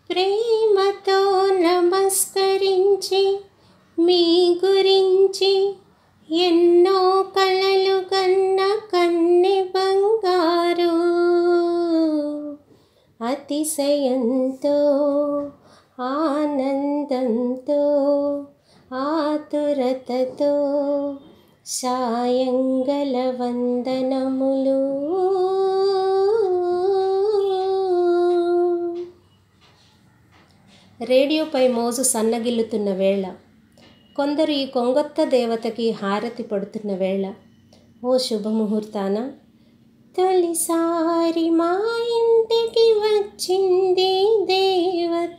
ప్రేమతో నమస్కరించి మీ గురించి ఎన్నో కలలు కన్న కన్నె బంగారు అతిశయంతో ఆనందంతో ఆతురతతో సాయంగల వందనములు రేడియోపై మోజు సన్నగిల్లుతున్న వేళ కొందరు ఈ కొంగొత్త దేవతకి హారతి పడుతున్న వేళ ఓ శుభముహూర్తాన తొలిసారి మా ఇంటికి వచ్చింది దేవత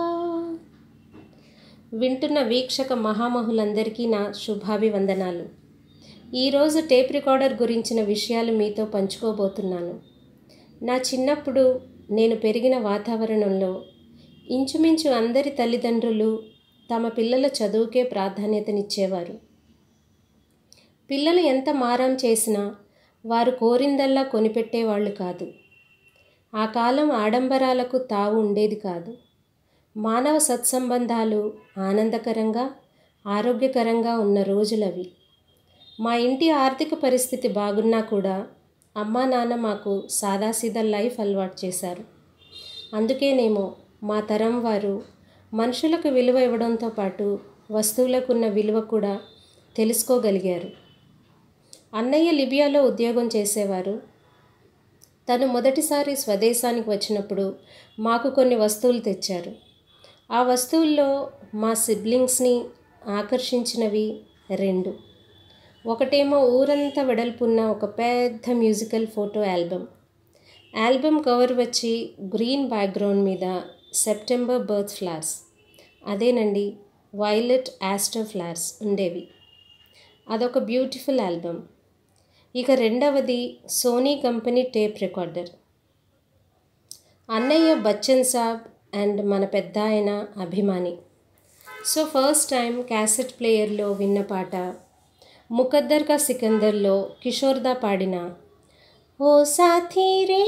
వింటున్న వీక్షక మహామహులందరికీ నా శుభాభివందనాలు ఈరోజు టేప్ రికార్డర్ గురించిన విషయాలు మీతో పంచుకోబోతున్నాను నా చిన్నప్పుడు నేను పెరిగిన వాతావరణంలో ఇంచుమించు అందరి తల్లిదండ్రులు తమ పిల్లల చదువుకే ప్రాధాన్యతనిచ్చేవారు పిల్లలు ఎంత మారం చేసినా వారు కోరిందల్లా కొనిపెట్టేవాళ్ళు కాదు ఆ కాలం ఆడంబరాలకు తావు ఉండేది కాదు మానవ సత్సంబంధాలు ఆనందకరంగా ఆరోగ్యకరంగా ఉన్న రోజులవి మా ఇంటి ఆర్థిక పరిస్థితి బాగున్నా కూడా అమ్మా నాన్న మాకు సాదాసీదా లైఫ్ అలవాటు చేశారు అందుకేనేమో మా తరం వారు మనుషులకు విలువ ఇవ్వడంతో పాటు వస్తువులకున్న విలువ కూడా తెలుసుకోగలిగారు అన్నయ్య లిబియాలో ఉద్యోగం చేసేవారు తను మొదటిసారి స్వదేశానికి వచ్చినప్పుడు మాకు కొన్ని వస్తువులు తెచ్చారు ఆ వస్తువుల్లో మా సిబ్లింగ్స్ని ఆకర్షించినవి రెండు ఒకటేమో ఊరంతా వెడల్పున్న ఒక పెద్ద musical photo album album cover వచ్చి గ్రీన్ బ్యాక్గ్రౌండ్ మీద సెప్టెంబర్ బర్త్ ఫ్లవర్స్ అదేనండి వైలెట్ ఆస్టర్ ఫ్లవర్స్ ఉండేవి అదొక బ్యూటిఫుల్ ఆల్బమ్ ఇక రెండవది సోనీ కంపెనీ టేప్ రికార్డర్ అన్నయ్య బచ్చన్ సాబ్ అండ్ మన పెద్ద ఆయన అభిమాని సో ఫస్ట్ టైం క్యాసెట్ ప్లేయర్లో విన్న పాట ముకద్దర్ కా సికందర్లో కిషోర్దా పాడిన ఓ సాథీ రే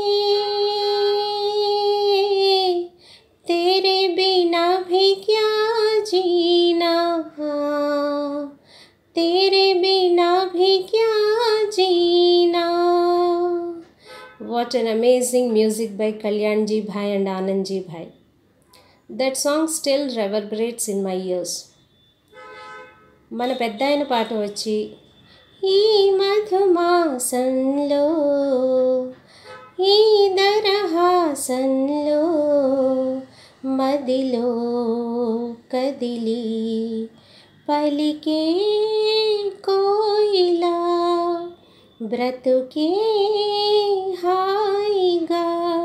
तेरे बिना भी क्या जीना तेरे बिना भी क्या जीना What an amazing music by Kalyanji Bhai and Anandji Bhai. That song still reverberates in my ears. మన పెద్ద ఆయన పాట వచ్చి ఈ మధుమాసంలో ఈ దరహాసంలో మదిలో కదిలి పలికే కోయిలా బ్రతుకే హాయిగా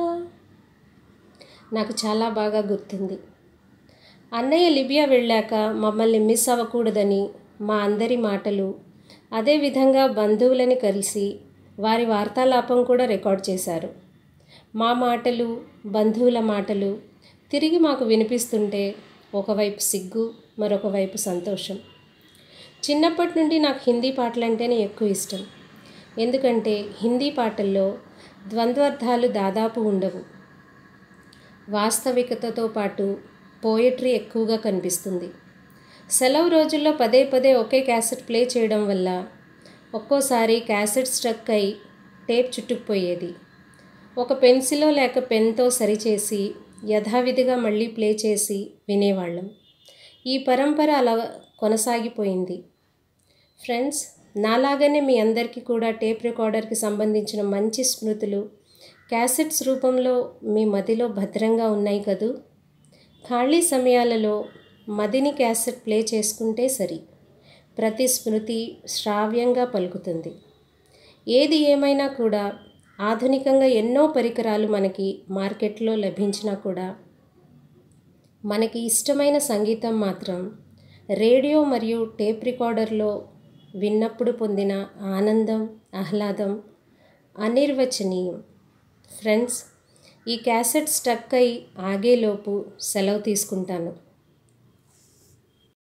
నాకు చాలా బాగా గుర్తుంది అన్నయ్య లిబియా వెళ్ళాక మమ్మల్ని మిస్ అవ్వకూడదని మా అందరి మాటలు అదేవిధంగా బంధువులని కలిసి వారి వార్తాలాపం కూడా రికార్డ్ చేశారు మా మాటలు బంధువుల మాటలు తిరిగి మాకు వినిపిస్తుంటే ఒకవైపు సిగ్గు మరొక వైపు సంతోషం చిన్నప్పటి నుండి నాకు హిందీ పాటలంటేనే ఎక్కువ ఇష్టం ఎందుకంటే హిందీ పాటల్లో ద్వంద్వార్థాలు దాదాపు ఉండవు వాస్తవికతతో పాటు పోయట్రీ ఎక్కువగా కనిపిస్తుంది సెలవు రోజుల్లో పదే పదే ఒకే క్యాసెట్ ప్లే చేయడం వల్ల ఒక్కోసారి క్యాసెట్ స్ట్రక్ అయి టేప్ చుట్టుకుపోయేది ఒక పెన్సిలో లేక పెన్తో సరిచేసి యథావిధిగా మళ్ళీ ప్లే చేసి వినేవాళ్ళం ఈ పరంపర అలా కొనసాగిపోయింది ఫ్రెండ్స్ నాలాగానే మీ అందరికీ కూడా టేప్ రికార్డర్కి సంబంధించిన మంచి స్మృతులు క్యాసెట్స్ రూపంలో మీ మదిలో భద్రంగా ఉన్నాయి కదూ ఖాళీ సమయాలలో మదిని క్యాసెట్ ప్లే చేసుకుంటే సరి ప్రతి స్మృతి శ్రావ్యంగా పలుకుతుంది ఏది ఏమైనా కూడా ఆధునికంగా ఎన్నో పరికరాలు మనకి మార్కెట్లో లభించినా కూడా మనకి ఇష్టమైన సంగీతం మాత్రం రేడియో మరియు టేప్ రికార్డర్లో విన్నప్పుడు పొందిన ఆనందం ఆహ్లాదం అనిర్వచనీయం ఫ్రెండ్స్ ఈ క్యాసెట్ స్టక్ అయి ఆగేలోపు సెలవు తీసుకుంటాను